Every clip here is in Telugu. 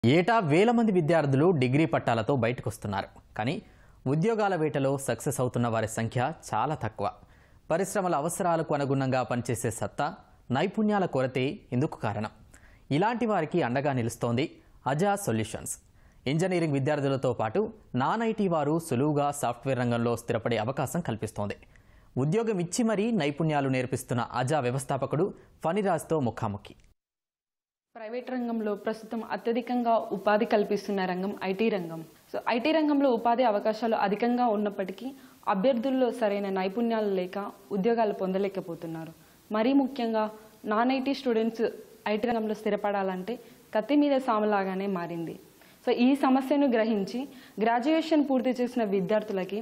ఏటా వేల మంది విద్యార్థులు డిగ్రీ పట్టాలతో బయటకొస్తున్నారు కానీ ఉద్యోగాల వేటలో సక్సెస్ అవుతున్న వారి సంఖ్య చాలా తక్కువ పరిశ్రమల అవసరాలకు అనుగుణంగా పనిచేసే సత్తా నైపుణ్యాల కొరతే ఇందుకు కారణం ఇలాంటి వారికి అండగా నిలుస్తోంది అజా సొల్యూషన్స్ ఇంజనీరింగ్ విద్యార్థులతో పాటు నాన్ ఐటీ వారు సులువుగా సాఫ్ట్వేర్ రంగంలో స్థిరపడే అవకాశం కల్పిస్తోంది ఉద్యోగం ఇచ్చి మరీ నైపుణ్యాలు నేర్పిస్తున్న అజా వ్యవస్థాపకుడు ఫణిరాజ్తో ముఖాముఖి ప్రైవేట్ రంగంలో ప్రస్తుతం అత్యధికంగా ఉపాధి కల్పిస్తున్న రంగం ఐటీ రంగం సో ఐటీ రంగంలో ఉపాధి అవకాశాలు అధికంగా ఉన్నప్పటికీ అభ్యర్థుల్లో సరైన నైపుణ్యాలు లేక ఉద్యోగాలు పొందలేకపోతున్నారు మరీ ముఖ్యంగా నాన్ ఐటీ స్టూడెంట్స్ ఐటీ రంగంలో స్థిరపడాలంటే కత్తి మీద సామలాగానే మారింది సో ఈ సమస్యను గ్రహించి గ్రాడ్యుయేషన్ పూర్తి చేసిన విద్యార్థులకి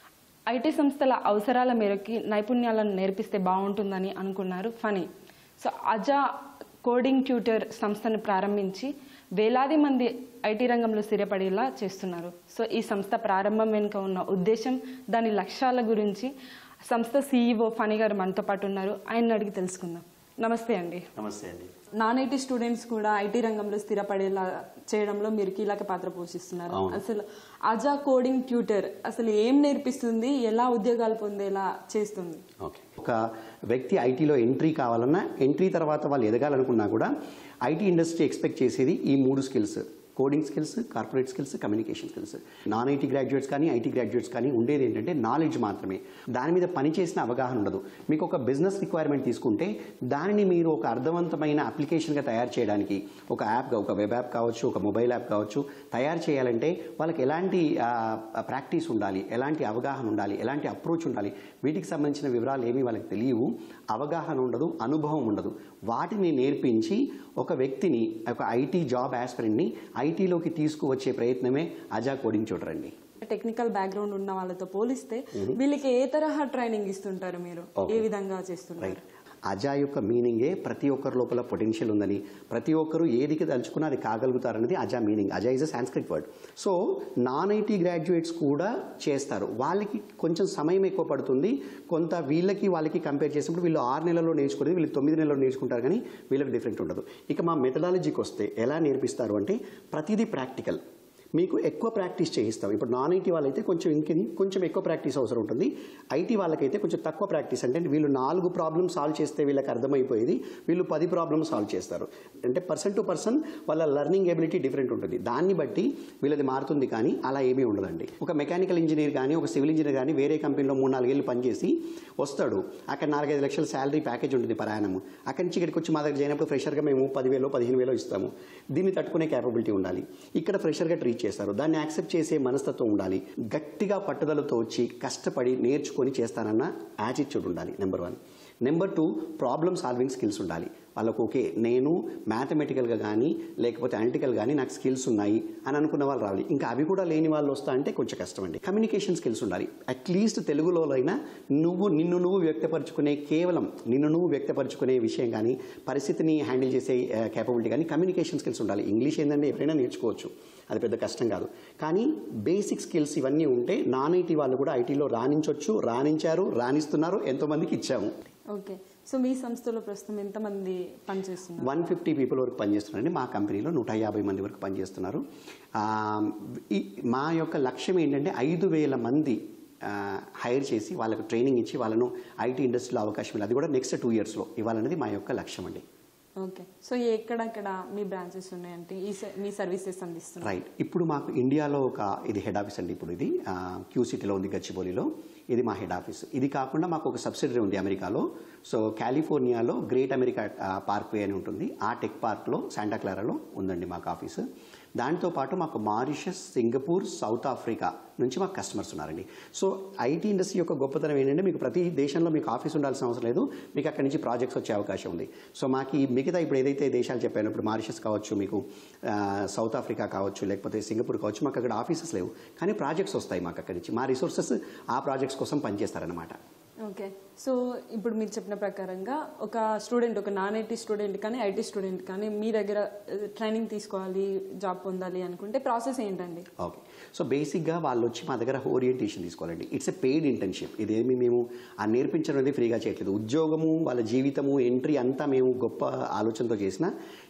ఐటీ సంస్థల అవసరాల మేరకి నైపుణ్యాలను నేర్పిస్తే బాగుంటుందని అనుకున్నారు Phani so Aja coding tutor సంస్థను ప్రారంభించి వేలాది మంది ఐటీ రంగంలో స్థిరపడేలా చేస్తున్నారు సో ఈ సంస్థ ప్రారంభం వెనుక ఉన్న ఉద్దేశం దాని లక్ష్యాల గురించి సంస్థ సీఈఓ ఫనీ గారు మనతో పాటు ఉన్నారు ఆయన అడిగి తెలుసుకుందాం నమస్తే అండి నమస్తే అండి నాన్ ఐటీ స్టూడెంట్స్ కూడా ఐటీ రంగంలో స్థిరపడేలా చేయడంలో మీరు కీలక పాత్ర పోషిస్తున్నారు అవును. అసలు అజా కోడింగ్ ట్యూటర్ అసలు ఏం నేర్పిస్తుంది ఎలా ఉద్యోగాలు పొందేలా చేస్తుంది ఓకే ఒక వ్యక్తి ఐటీలో ఎంట్రీ కావాలన్నా ఎంట్రీ తర్వాత వాళ్ళు ఎదగాలనుకున్నా కూడా ఐటీ ఇండస్ట్రీ ఎక్స్పెక్ట్ చేసేది ఈ మూడు skills coding skills corporate skills communication skills non IT graduates కానీ ఐటీ గ్రాడ్యుయేట్స్ కానీ ఉండేది ఏంటంటే నాలెడ్జ్ మాత్రమే దాని మీద పని చేసిన అవగాహన ఉండదు మీకు ఒక బిజినెస్ రిక్వైర్మెంట్ తీసుకుంటే దానిని మీరు ఒక అర్థవంతమైన అప్లికేషన్గా తయారు చేయడానికి ఒక యాప్ ఒక వెబ్ యాప్ కావచ్చు ఒక మొబైల్ యాప్ కావచ్చు తయారు చేయాలంటే వాళ్ళకి ఎలాంటి ప్రాక్టీస్ ఉండాలి ఎలాంటి అవగాహన ఉండాలి ఎలాంటి అప్రోచ్ ఉండాలి వీటికి సంబంధించిన వివరాలు ఏమీ వాళ్ళకి తెలియవు అవగాహన ఉండదు అనుభవం ఉండదు వాటిని నేర్పించి ఒక వ్యక్తిని ఒక ఐటీ జాబ్ ఆస్పిరెంట్ని ఐటీలోకి తీసుకువచ్చే ప్రయత్నమే అజా కోడింగ్ చూడరండి టెక్నికల్ బ్యాక్గ్రౌండ్ ఉన్న వాళ్ళతో పోలిస్తే వీళ్ళకి ఏ తరహా ట్రైనింగ్ ఇస్తుంటారు మీరు Okay. ఏ విధంగా చేస్తున్నారు రైట్ అజా యొక్క మీనింగే ప్రతి ఒక్కరి లోపల పొటెన్షియల్ ఉందని ప్రతి ఒక్కరు ఏదికి తలుచుకున్నా అది కాగలుగుతారనేది Aja meaning Aja is a Sanskrit word so non IT graduates కూడా చేస్తారు వాళ్ళకి కొంచెం సమయం ఎక్కువ పడుతుంది కొంత వీళ్ళకి వాళ్ళకి కంపేర్ చేసినప్పుడు వీళ్ళు ఆరు నెలల్లో నేర్చుకునేది వీళ్ళు తొమ్మిది నెలల్లో నేర్చుకుంటారు కానీ వీళ్ళకి డిఫరెంట్ ఉండదు ఇక మా మెథడాలజీకి వస్తే ఎలా నేర్పిస్తారు అంటే ప్రతిదీ ప్రాక్టికల్ మీకు ఎక్కువ ప్రాక్టీస్ చేయిస్తాం ఇప్పుడు నాన్ ఐటీ వాళ్ళైతే కొంచెం ఇంక కొంచెం ఎక్కువ ప్రాక్టీస్ అవసరం ఉంటుంది ఐటీ వాళ్ళకైతే కొంచెం తక్కువ ప్రాక్టీస్ అంటే వీళ్ళు నాలుగు ప్రాబ్లమ్స్ సాల్వ్ చేస్తే వీళ్ళకి అర్థమైపోయేది వీళ్ళు పది ప్రాబ్లమ్స్ సాల్వ్ చేస్తారు అంటే పర్సన్ టు పర్సన్ వాళ్ళ లెర్నింగ్ ఎబిలిటీ డిఫరెంట్ ఉంటుంది దాన్ని బట్టి వీళ్ళది మారుతుంది కానీ అలా ఏమీ ఉండదండి ఒక మెకానికల్ ఇంజనీర్ కానీ ఒక సివిల్ ఇంజనీర్ కానీ వేరే కంపెనీలో మూడు నాలుగేళ్ళు పనిచేసి వస్తాడు అక్కడ నాలుగైదు లక్షల శాలరీ ప్యాకేజ్ ఉంటుంది ప్రయాణము అక్కడి నుంచి ఇక్కడికి వచ్చి మా దగ్గర చేయనప్పుడు ఫ్రెషర్గా మేము పదివేలు పదిహేను వేలు ఇస్తాము దీన్ని తట్టుకునే క్యాపబిలిటీ ఉండాలి ఇక్కడ ఫ్రెషర్గా ట్రీట్ చేస్తారు దాన్ని యాక్సెప్ట్ చేసే మనస్తత్వం ఉండాలి గట్టిగా పట్టుదలతో వచ్చి కష్టపడి నేర్చుకొని చేస్తానన్న యాటిట్యూడ్ ఉండాలి number one number two problem solving skills ఉండాలి వాళ్ళకు ఓకే నేను మ్యాథమెటికల్గా కానీ లేకపోతే అనలిటికల్ కానీ నాకు స్కిల్స్ ఉన్నాయి అని అనుకున్న వాళ్ళు రావాలి ఇంకా అవి కూడా లేని వాళ్ళు వస్తా అంటే కొంచెం కష్టం అండి కమ్యూనికేషన్ స్కిల్స్ ఉండాలి అట్లీస్ట్ తెలుగులో అయినా నువ్వు నిన్ను నువ్వు వ్యక్తపరచుకునే కేవలం నిన్ను నువ్వు వ్యక్తపరచుకునే విషయం కానీ పరిస్థితిని హ్యాండిల్ చేసే కేపబిలిటీ కానీ కమ్యూనికేషన్ స్కిల్స్ ఉండాలి ఇంగ్లీష్ ఏంటంటే ఎవరైనా నేర్చుకోవచ్చు అది పెద్ద కష్టం కాదు కానీ బేసిక్ స్కిల్స్ ఇవన్నీ ఉంటే నాన్ ఐటీ వాళ్ళు కూడా ఐటీలో రాణించవచ్చు రాణించారు రాణిస్తున్నారు ఎంతోమందికి ఇచ్చాము ఓకే సో మీ సంస్థలో ప్రస్తుతం ఎంతమంది పనిచేస్తున్నారు వన్ ఫిఫ్టీ పీపుల్ వరకు పనిచేస్తున్నారండి మా కంపెనీలో నూట యాభై మంది వరకు పనిచేస్తున్నారు ఆ, ఈ- మా యొక్క లక్ష్యం ఏంటంటే ఐదు వేల మంది హైర్ చేసి వాళ్ళకు ట్రైనింగ్ ఇచ్చి వాళ్ళను ఐటీ ఇండస్ట్రీలో అవకాశం ఇవ్వాలి అది కూడా నెక్స్ట్ టూ ఇయర్స్లో ఇవ్వాలనేది మా యొక్క లక్ష్యం అండి ఓకే సో ఎక్కడెక్కడ మీ బ్రాంచెస్ ఉన్నాయంటే ఈ స- మీ సర్వీసెస్ అందిస్తున్నారు రైట్ ఇప్పుడు మాకు ఇండియాలో ఒక ఇది హెడ్ ఆఫీస్ అండి ఇప్పుడు ఇది క్యూ సిటీలో ఉంది గచ్చిబౌలిలో ఇది మా హెడ్ ఆఫీస్ ఇది కాకుండా మాకు ఒక సబ్సిడరీ ఉంది అమెరికాలో సో కాలిఫోర్నియాలో గ్రేట్ అమెరికా పార్క్వే అని ఉంటుంది ఆ టెక్ పార్క్లో శాంటాక్లారాలో ఉందండి మాకు ఆఫీసు దాంతోపాటు మాకు మారిషస్ సింగపూర్ సౌత్ ఆఫ్రికా నుంచి మాకు కస్టమర్స్ ఉన్నారండి సో ఐటీ ఇండస్ట్రీ యొక్క గొప్పతనం ఏంటంటే మీకు ప్రతి దేశంలో మీకు ఆఫీస్ ఉండాల్సిన అవసరం లేదు మీకు అక్కడి నుంచి ప్రాజెక్ట్స్ వచ్చే అవకాశం ఉంది సో మాకు ఈ మిగతా ఇప్పుడు ఏదైతే దేశాలు చెప్పాను ఇప్పుడు మారిషస్ కావచ్చు మీకు ఆ, సౌత్ ఆఫ్రికా కావచ్చు లేకపోతే సింగపూర్ కావచ్చు మాకు అక్కడ ఆఫీసెస్ లేవు కానీ ప్రాజెక్ట్స్ వస్తాయి మాకు అక్కడి నుంచి మా రిసోర్సెస్ ఆ ప్రాజెక్ట్స్ కోసం పనిచేస్తారనమాట ఓకే సో ఇప్పుడు మీరు చెప్పిన ప్రకారంగా ఒక స్టూడెంట్ ఒక నాన్ ఐటీ స్టూడెంట్ కానీ ఐటీ స్టూడెంట్ కానీ మీ దగ్గర ట్రైనింగ్ తీసుకోవాలి జాబ్ పొందాలి అనుకుంటే ప్రాసెస్ ఏంటండి ఓకే సో బేసిక్గా వాళ్ళు వచ్చి మా దగ్గర ఓరియంటేషన్ తీసుకోవాలండి ఇట్స్ ఎ పెయిడ్ ఇంటర్న్షిప్ ఇదేమి మేము ఆ నేర్పించడం అనేది ఫ్రీగా చేయట్లేదు ఉద్యోగము వాళ్ళ జీవితము ఎంట్రీ అంతా మేము గొప్ప ఆలోచనతో చేసిన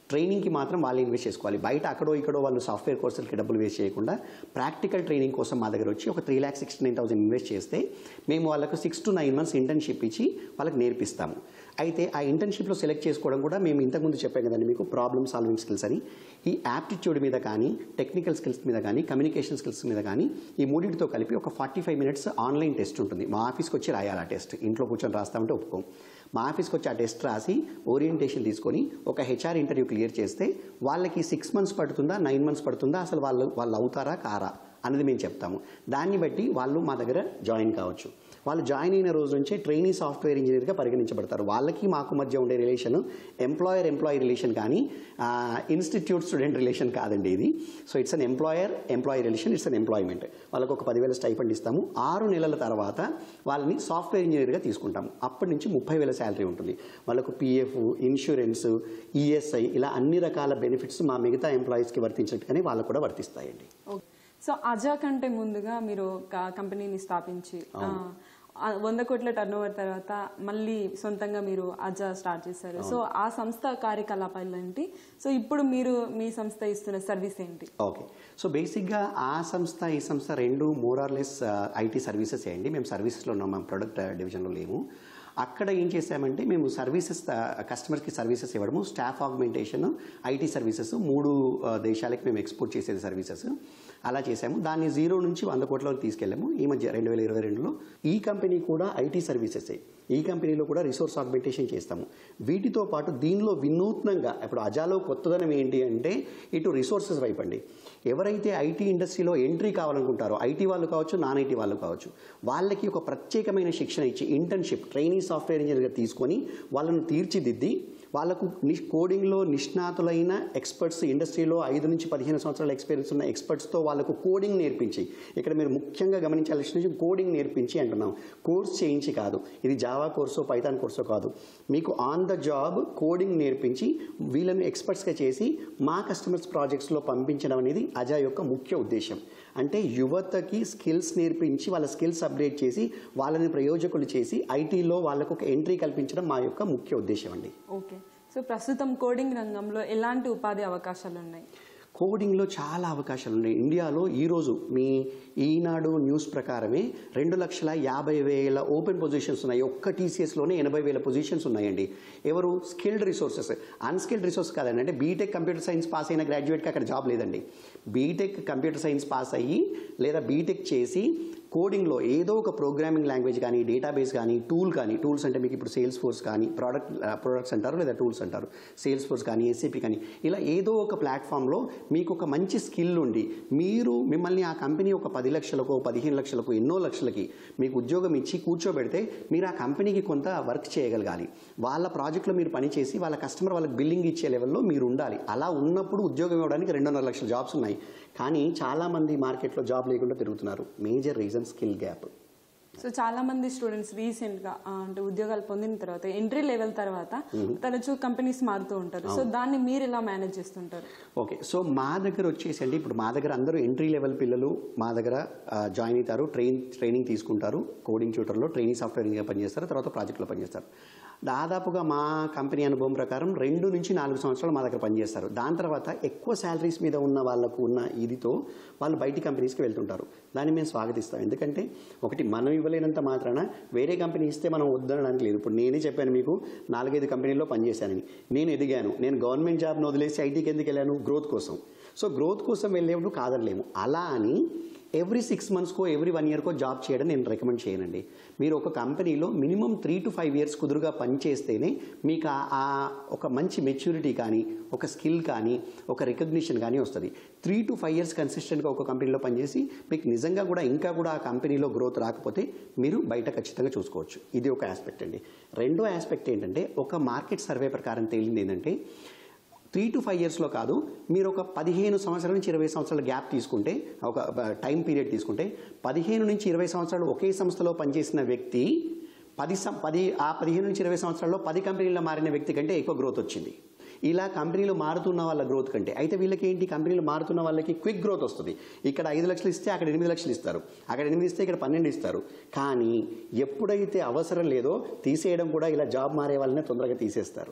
ట్రైనింగ్కి మాత్రం వాళ్ళు ఇన్వెస్ట్ చేసుకోవాలి బయట అక్కడో ఇక్కడో వాళ్ళు సాఫ్ట్వేర్ కోర్సులకి డబ్బులు వేస్ట్ చేయకుండా ప్రాక్టికల్ ట్రైనింగ్ కోసం మా దగ్గర వచ్చి ఒక three lakhs sixty nine thousand invest చేస్తే మేము వాళ్ళకు six to nine months internship ఇచ్చి వాళ్ళకి నేర్పిస్తాము అయితే ఆ ఇంటర్న్షిప్లో సెలెక్ట్ చేసుకోవడం కూడా మేము ఇంతకుముందు చెప్పాం కదండి మీకు ప్రాబ్లమ్ సాల్వింగ్ స్కిల్స్ అని ఈ యాప్టిట్యూడ్ మీద కానీ టెక్నికల్ స్కిల్స్ మీద కానీ కమ్యూనికేషన్ స్కిల్స్ మీద కానీ ఈ మూడింటితో కలిపి ఒక forty five minutes online test ఉంటుంది మా ఆఫీస్కి వచ్చి రాయాలి ఆ టెస్ట్ ఇంట్లో కూర్చొని రాస్తామంటే ఒప్పుకోం మా ఆఫీస్కి వచ్చి ఆ టెస్ట్ రాసి ఓరియంటేషన్ తీసుకొని ఒక హెచ్ఆర్ ఇంటర్వ్యూ క్లియర్ చేస్తే వాళ్ళకి సిక్స్ మంత్స్ పడుతుందా నైన్ మంత్స్ పడుతుందా అసలు వాళ్ళు వాళ్ళు అవుతారా కారా అనేది మేము చెప్తాము దాన్ని బట్టి వాళ్ళు మా దగ్గర జాయిన్ కావచ్చు వాళ్ళు జాయిన్ అయిన రోజు నుంచే ట్రైనీ సాఫ్ట్వేర్ ఇంజనీర్గా పరిగణించబడతారు వాళ్ళకి మాకు మధ్య ఉండే రిలేషన్ ఎంప్లాయర్ ఎంప్లాయీ రిలేషన్ కానీ ఇన్స్టిట్యూట్ స్టూడెంట్ రిలేషన్ కాదండి ఇది so it's an employer employee relation it's an employment వాళ్ళకు ఒక పదివేల స్టైఫండ్ ఇస్తాము ఆరు నెలల తర్వాత వాళ్ళని సాఫ్ట్వేర్ ఇంజనీర్గా తీసుకుంటాము అప్పటి నుంచి ముప్పై వేల శాలరీ ఉంటుంది వాళ్ళకు పిఎఫ్ ఇన్సూరెన్స్ ఈఎస్ఐ ఇలా అన్ని రకాల బెనిఫిట్స్ మా మిగతా ఎంప్లాయీస్కి వర్తించినట్టుగానే వాళ్ళకు కూడా వర్తిస్తాయండి ఓకే సో అజా కంటే ముందుగా మీరు ఒక కంపెనీని స్థాపించి ఆ, ఆ వంద కోట్ల టర్న్ ఓవర్ తర్వాత మళ్ళీ సొంతంగా మీరు అజా స్టార్ట్ చేశారు సో ఆ సంస్థ కార్యకలాపాలు ఏంటి సో ఇప్పుడు మీరు మీ సంస్థ ఇస్తున్న సర్వీస్ ఏంటి ఓకే సో బేసిక్గా ఆ సంస్థ ఈ సంస్థ రెండు మోరార్లెస్ ఐటీ సర్వీసెస్ అండి మేము సర్వీసెస్లో ఉన్నాం మా ప్రొడక్ట్ డివిజన్లో లేము అక్కడ ఏం చేసామంటే మేము సర్వీసెస్ కస్టమర్కి సర్వీసెస్ ఇవ్వడము స్టాఫ్ ఆగ్మెంటేషన్ ఐటీ సర్వీసెస్ మూడు ఆ, దేశాలకు మేము ఎక్స్పోర్ట్ చేసేది సర్వీసెస్ అలా చేసాము దాన్ని జీరో నుంచి వంద కోట్ల వరకు తీసుకెళ్ళాము ఈ మధ్య రెండు వేల ఇరవై రెండులో ఈ కంపెనీ కూడా ఐటీ సర్వీసెస్ ఈ కంపెనీలో కూడా రిసోర్స్ ఆగ్మెంటేషన్ చేస్తాము వీటితో పాటు దీనిలో వినూత్నంగా ఇప్పుడు అజాలో కొత్తదనం ఏంటి అంటే ఇటు రిసోర్సెస్ వైపు అండి ఎవరైతే ఐటీ ఇండస్ట్రీలో ఎంట్రీ కావాలనుకుంటారో ఐటీ వాళ్ళు కావచ్చు నాన్ ఐటీ వాళ్ళు కావచ్చు వాళ్ళకి ఒక ప్రత్యేకమైన శిక్షణ ఇచ్చి ఇంటర్న్షిప్ ట్రైనింగ్ సాఫ్ట్వేర్ ఇంజనీర్గా తీసుకొని వాళ్ళని తీర్చిదిద్ది వాళ్ళకు ని కోడింగ్లో నిష్ణాతులైన ఎక్స్పర్ట్స్ ఇండస్ట్రీలో ఐదు నుంచి పదిహేను సంవత్సరాల ఎక్స్పీరియన్స్ ఉన్న ఎక్స్పర్ట్స్తో వాళ్ళకు కోడింగ్ నేర్పించి ఇక్కడ మీరు ముఖ్యంగా గమనించాల్సిన విషయం కోడింగ్ నేర్పించి అంటున్నాం కోర్స్ చేయించి కాదు ఇది జావా కోర్సో పైథాన్ కోర్సో కాదు మీకు ఆన్ ద జాబ్ కోడింగ్ నేర్పించి వీళ్ళని ఎక్స్పర్ట్స్గా చేసి మా కస్టమర్స్ ప్రాజెక్ట్స్లో పంపించడం అనేది అజా యొక్క ముఖ్య ఉద్దేశం అంటే యువతకి స్కిల్స్ నేర్పించి వాళ్ళ స్కిల్స్ అప్డేట్ చేసి వాళ్ళని ప్రయోజకులు చేసి ఐటీలో వాళ్ళకు ఒక ఎంట్రీ కల్పించడం మా యొక్క ముఖ్య ఉద్దేశం అండి ఓకే సో ప్రస్తుతం కోడింగ్ రంగంలో ఎలాంటి ఉపాధి అవకాశాలు ఉన్నాయి కోడింగ్లో చాలా అవకాశాలు ఉన్నాయి ఇండియాలో ఈరోజు మీ ఈనాడు న్యూస్ ప్రకారమే రెండు లక్షల యాభై వేల ఓపెన్ పొజిషన్స్ ఉన్నాయి ఒక్క టీసీఎస్లోనే ఎనభై వేల పొజిషన్స్ ఉన్నాయండి ఎవరు స్కిల్డ్ రిసోర్సెస్ అన్స్కిల్డ్ రిసోర్స్ కాదండి అంటే బీటెక్ కంప్యూటర్ సైన్స్ పాస్ అయిన గ్రాడ్యుయేట్కి అక్కడ జాబ్ లేదండి బీటెక్ కంప్యూటర్ సైన్స్ పాస్ అయ్యి లేదా బీటెక్ చేసి కోడింగ్లో ఏదో ఒక ప్రోగ్రామింగ్ లాంగ్వేజ్ కానీ డేటాబేస్ కానీ టూల్ కానీ టూల్స్ అంటే మీకు ఇప్పుడు సేల్స్ ఫోర్స్ కానీ ప్రోడక్ట్ ప్రొడక్ట్స్ అంటారు లేదా టూల్స్ అంటారు సేల్స్ ఫోర్స్ కానీ ఎస్ఏపి కానీ ఇలా ఏదో ఒక ప్లాట్ఫామ్లో మీకు ఒక మంచి స్కిల్ ఉండి మీరు మిమ్మల్ని ఆ కంపెనీ ఒక పది లక్షలకు పదిహేను లక్షలకు ఎన్నో లక్షలకి మీకు ఉద్యోగం ఇచ్చి కూర్చోబెడితే మీరు ఆ కంపెనీకి కొంత వర్క్ చేయగలగాలి వాళ్ళ ప్రాజెక్ట్లో మీరు పనిచేసి వాళ్ళ కస్టమర్ వాళ్ళకి బిల్లింగ్ ఇచ్చే లెవెల్లో మీరు ఉండాలి అలా ఉన్నప్పుడు ఉద్యోగం ఇవ్వడానికి రెండున్నర లక్షల జాబ్స్ ఉన్నాయి కానీ చాలామంది మార్కెట్లో జాబ్ లేకుండా తిరుగుతున్నారు major reason skill gap so చాలా మంది స్టూడెంట్స్ రీసెంట్ గా ఆ, అంటే ఉద్యోగాలు పొందిన తర్వాత ఎంట్రీ లెవెల్ తర్వాత తరచూ కంపెనీస్ మారుతూ ఉంటారు సో దాన్ని మీరు ఎలా మేనేజ్ చేస్తుంటారు ఓకే సో మా దగ్గర వచ్చేసి అండి ఇప్పుడు మా దగ్గర అందరూ ఎంట్రీ లెవెల్ పిల్లలు మా దగ్గర ఆ, జాయిన్ అవుతారు ట్రైన్ ట్రైనింగ్ తీసుకుంటారు కోడింగ్ ట్యూటర్లో ట్రైనింగ్ సాఫ్ట్వేర్ ఇంజనీర్ పనిచేస్తారు తర్వాత ప్రాజెక్ట్లో పనిచేస్తారు దాదాపుగా మా కంపెనీ అనుభవం ప్రకారం రెండు నుంచి నాలుగు సంవత్సరాలు మా దగ్గర పనిచేస్తారు దాని తర్వాత ఎక్కువ శాలరీస్ మీద ఉన్న వాళ్ళకు ఉన్న ఇదితో వాళ్ళు బయటి కంపెనీస్కి వెళ్తుంటారు దాన్ని మేము స్వాగతిస్తాం ఎందుకంటే ఒకటి మనం ఇవ్వలేనంత మాత్రాన వేరే కంపెనీ ఇస్తే మనం వద్దనడానికి లేదు ఇప్పుడు నేనే చెప్పాను మీకు నాలుగైదు కంపెనీల్లో పనిచేశానని నేను ఎదిగాను నేను గవర్నమెంట్ జాబ్ను వదిలేసి ఐటీకి ఎందుకు వెళ్ళాను గ్రోత్ కోసం సో గ్రోత్ కోసం వెళ్ళేప్పుడు కాదనలేము అలా అని ఎవ్రీ సిక్స్ మంత్స్కో ఎవ్రీ వన్ ఇయర్కో జాబ్ చేయడం నేను రికమెండ్ చేయనండి మీరు ఒక కంపెనీలో minimum three to five years కుదురుగా పనిచేస్తేనే మీకు ఆ- ఆ ఒక మంచి మెచ్యూరిటీ కానీ ఒక స్కిల్ కానీ ఒక రికగ్నిషన్ కానీ వస్తుంది త్రీ టు ఫైవ్ ఇయర్స్ కన్సిస్టెంట్గా ఒక కంపెనీలో పనిచేసి మీకు నిజంగా కూడా ఇంకా కూడా ఆ కంపెనీలో గ్రోత్ రాకపోతే మీరు బయట ఖచ్చితంగా చూసుకోవచ్చు ఇది ఒక ఆస్పెక్ట్ అండి రెండో ఆస్పెక్ట్ ఏంటంటే ఒక మార్కెట్ సర్వే ప్రకారం తేలింది ఏంటంటే త్రీ టు ఫైవ్ ఇయర్స్లో కాదు మీరు ఒక పదిహేను సంవత్సరాల నుంచి ఇరవై సంవత్సరాల గ్యాప్ తీసుకుంటే ఒక టైం పీరియడ్ తీసుకుంటే పదిహేను నుంచి ఇరవై సంవత్సరాలు ఒకే సంస్థలో పనిచేసిన వ్యక్తి పది సం పది ఆ పదిహేను నుంచి ఇరవై సంవత్సరాల్లో పది కంపెనీల్లో మారిన వ్యక్తి కంటే ఎక్కువ గ్రోత్ వచ్చింది ఇలా కంపెనీలు మారుతున్న వాళ్ళ గ్రోత్ కంటే అయితే వీళ్ళకి ఏంటి కంపెనీలు మారుతున్న వాళ్ళకి క్విక్ గ్రోత్ వస్తుంది ఇక్కడ ఐదు లక్షలు ఇస్తే అక్కడ ఎనిమిది లక్షలు ఇస్తారు అక్కడ ఎనిమిది ఇస్తే ఇక్కడ పన్నెండు ఇస్తారు కానీ ఎప్పుడైతే అవసరం లేదో తీసేయడం కూడా ఇలా జాబ్ మారే వాళ్ళనే తొందరగా తీసేస్తారు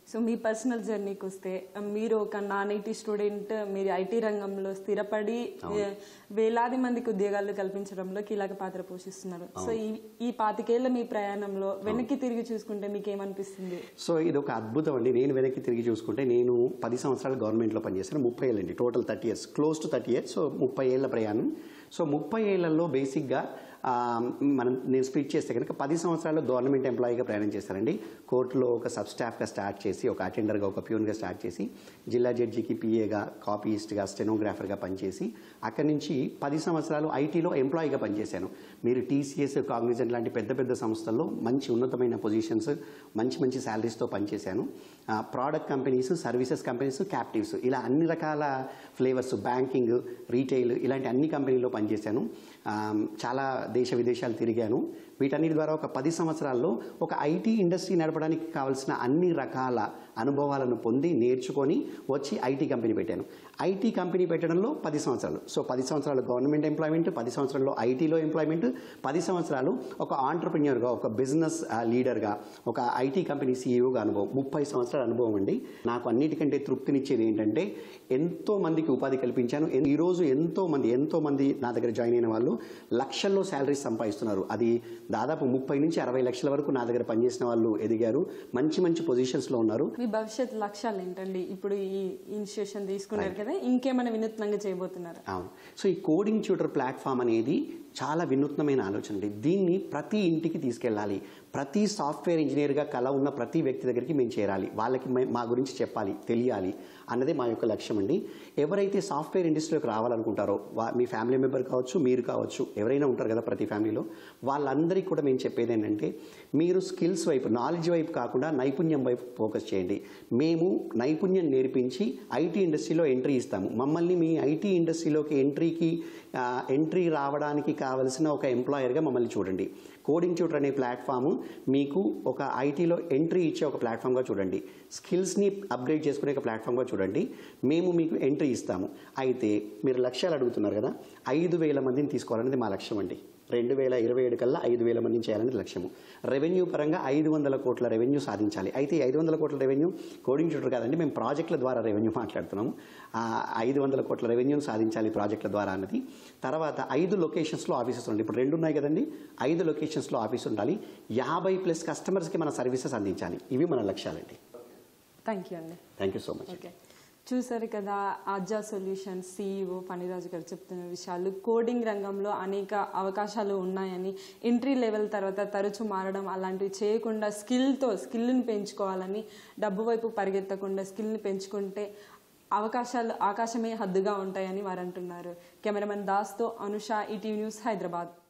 సో మీ పర్సనల్ జర్నీకి వస్తే మీరు ఒక నాన్ ఐటీ స్టూడెంట్ మీరు ఐటీ రంగంలో స్థిరపడి ఏ, వేలాది మందికి ఉద్యోగాలు కల్పించడంలో కీలక పాత్ర పోషిస్తున్నారు సో ఈ ఈ పాతికేళ్ల మీ ప్రయాణంలో వెనక్కి తిరిగి చూసుకుంటే మీకు ఏమనిపిస్తుంది సో ఇది ఒక అద్భుతం అండి నేను వెనక్కి తిరిగి చూసుకుంటే నేను పది సంవత్సరాలు గవర్నమెంట్లో పనిచేశాను ముప్పై ఏళ్ళండి total thirty years close to thirty years so ముప్పై ఏళ్ళ ప్రయాణం సో ముప్పై ఏళ్లలో బేసిక్గా ఆ, మనం నేను స్ప్లిట్ చేస్తే కనుక పది సంవత్సరాలు గవర్నమెంట్ ఎంప్లాయీగా ప్రయాణం చేశానండి కోర్టులో ఒక సబ్ స్టాఫ్గా స్టార్ట్ చేసి ఒక అటెండర్గా ఒక ప్యూన్గా స్టార్ట్ చేసి జిల్లా జడ్జికి పిఏగా కాపీయిస్ట్గా స్టెనోగ్రాఫర్గా పనిచేసి అక్కడి నుంచి పది సంవత్సరాలు ఐటీలో ఎంప్లాయీగా పనిచేశాను మీరు టీసీఎస్ కాగ్నిజెంట్ లాంటి పెద్ద పెద్ద సంస్థల్లో మంచి ఉన్నతమైన పొజిషన్స్ మంచి మంచి శాలరీస్తో పనిచేశాను product companies services companies captives ఇలా అన్ని రకాల ఫ్లేవర్స్ బ్యాంకింగ్ రీటైల్ ఇలాంటి అన్ని కంపెనీల్లో పనిచేశాను ఆ, చాలా దేశ విదేశాలు తిరిగాను వీటన్నిటి ద్వారా ఒక పది సంవత్సరాల్లో ఒక ఐటీ ఇండస్ట్రీ నడపడానికి కావాల్సిన అన్ని రకాల అనుభవాలను పొంది నేర్చుకొని వచ్చి ఐటీ కంపెనీ పెట్టాను ఐటీ కంపెనీ పెట్టడంలో పది సంవత్సరాలు సో పది సంవత్సరాలు గవర్నమెంట్ ఎంప్లాయ్మెంట్ పది సంవత్సరాల్లో ఐటీలో ఎంప్లాయ్మెంట్ పది సంవత్సరాలు ఒక ఆంటర్ప్రిన్యూర్గా ఒక బిజినెస్ లీడర్గా ఒక ఐటీ కంపెనీ సీఈఓగా అనుభవం ముప్పై సంవత్సరాల అనుభవం అండి నాకు అన్నిటికంటే తృప్తినిచ్చేది ఏంటంటే ఎంతో మందికి ఉపాధి కల్పించాను ఎన్- ఈరోజు ఎంతో మంది ఎంతో మంది నా దగ్గర జాయిన్ అయిన వాళ్ళు లక్షల్లో శాలరీస్ సంపాదిస్తున్నారు అది దాదాపు ముప్పై నుంచి అరవై లక్షల వరకు నా దగ్గర పనిచేసిన వాళ్ళు ఎదిగారు మంచి మంచి పొజిషన్స్లో ఉన్నారు మీ భవిష్యత్ లక్ష్యాలు ఏంటండి ఇప్పుడు ఈ ఇనిషియేషన్ తీసుకున్నారు కదా ఇంకేమైనా వినూత్నంగా చేయబోతున్నారు అవును సో ఈ కోడింగ్ ట్యూటర్ ప్లాట్ఫామ్ అనేది చాలా వినూత్నమైన ఆలోచన అండి దీన్ని ప్రతి ఇంటికి తీసుకెళ్ళాలి ప్రతి సాఫ్ట్వేర్ ఇంజనీర్గా కల ఉన్న ప్రతి వ్యక్తి దగ్గరికి మేము చేరాలి వాళ్ళకి మే- మా గురించి చెప్పాలి తెలియాలి అన్నదే మా యొక్క లక్ష్యం అండి ఎవరైతే సాఫ్ట్వేర్ ఇండస్ట్రీలోకి రావాలనుకుంటారో వా- మీ ఫ్యామిలీ మెంబర్ కావచ్చు మీరు కావచ్చు ఎవరైనా ఉంటారు కదా ప్రతి ఫ్యామిలీలో వాళ్ళందరికీ కూడా మేము చెప్పేది ఏంటంటే మీరు స్కిల్స్ వైపు నాలెడ్జ్ వైపు కాకుండా నైపుణ్యం వైపు ఫోకస్ చేయండి మేము నైపుణ్యం నేర్పించి ఐటీ ఇండస్ట్రీలో ఎంట్రీ ఇస్తాము మమ్మల్ని మీ ఐటీ ఇండస్ట్రీలోకి ఎంట్రీకి ఆ, ఎంట్రీ రావడానికి కావలసిన ఒక ఎంప్లాయర్గా మమ్మల్ని చూడండి కోడింగ్ ట్యూటర్ అనే ప్లాట్ఫామ్ మీకు ఒక ఐటీలో ఎంట్రీ ఇచ్చే ఒక ప్లాట్ఫామ్గా చూడండి స్కిల్స్ని అప్గ్రేడ్ చేసుకునే ఒక ప్లాట్ఫామ్గా చూడండి మేము మీకు ఎంట్రీ ఇస్తాము అయితే మీరు లక్ష్యాలు అడుగుతున్నారు కదా ఐదు వేల మందిని తీసుకోవాలనేది మా లక్ష్యం అండి రెండు వేల ఇరవై ఏడు కల్లా ఐదు వేల మందిని చేయాలనేది లక్ష్యము రెవెన్యూ పరంగా ఐదు వందల కోట్ల రెవెన్యూ సాధించాలి అయితే ఈ ఐదు వందల కోట్ల రెవెన్యూ కోడింగ్ ట్యూటర్ కాదండి మేము ప్రాజెక్టుల ద్వారా రెవెన్యూ మాట్లాడుతున్నాము ఆ ఐదు వందల కోట్ల రెవెన్యూని సాధించాలి ప్రాజెక్టుల ద్వారా అన్నది తర్వాత ఐదు లొకేషన్స్లో ఆఫీసెస్ ఉండాలి ఇప్పుడు రెండు ఉన్నాయి కదండి ఐదు లొకేషన్స్లో ఆఫీస్ ఉండాలి యాభై ప్లస్ కస్టమర్స్కి మన సర్వీసెస్ అందించాలి ఇవి మన లక్ష్యాలండి థ్యాంక్ యూ అండి thank you so much okay చూసారు కదా ఆజా సొల్యూషన్ సిఇఓ పనిరాజు గారు చెప్తున్న విషయాలు కోడింగ్ రంగంలో అనేక అవకాశాలు ఉన్నాయని ఎంట్రీ లెవెల్ తర్వాత తరచు మారడం అలాంటివి చేయకుండా స్కిల్తో స్కిల్ని పెంచుకోవాలని డబ్బు వైపు పరిగెత్తకుండా స్కిల్ని పెంచుకుంటే అవకాశాలు ఆకాశమే హద్దుగా ఉంటాయని వారు అంటున్నారు కెమెరామెన్ దాస్తో అనుష ఈటీవీ న్యూస్ హైదరాబాద్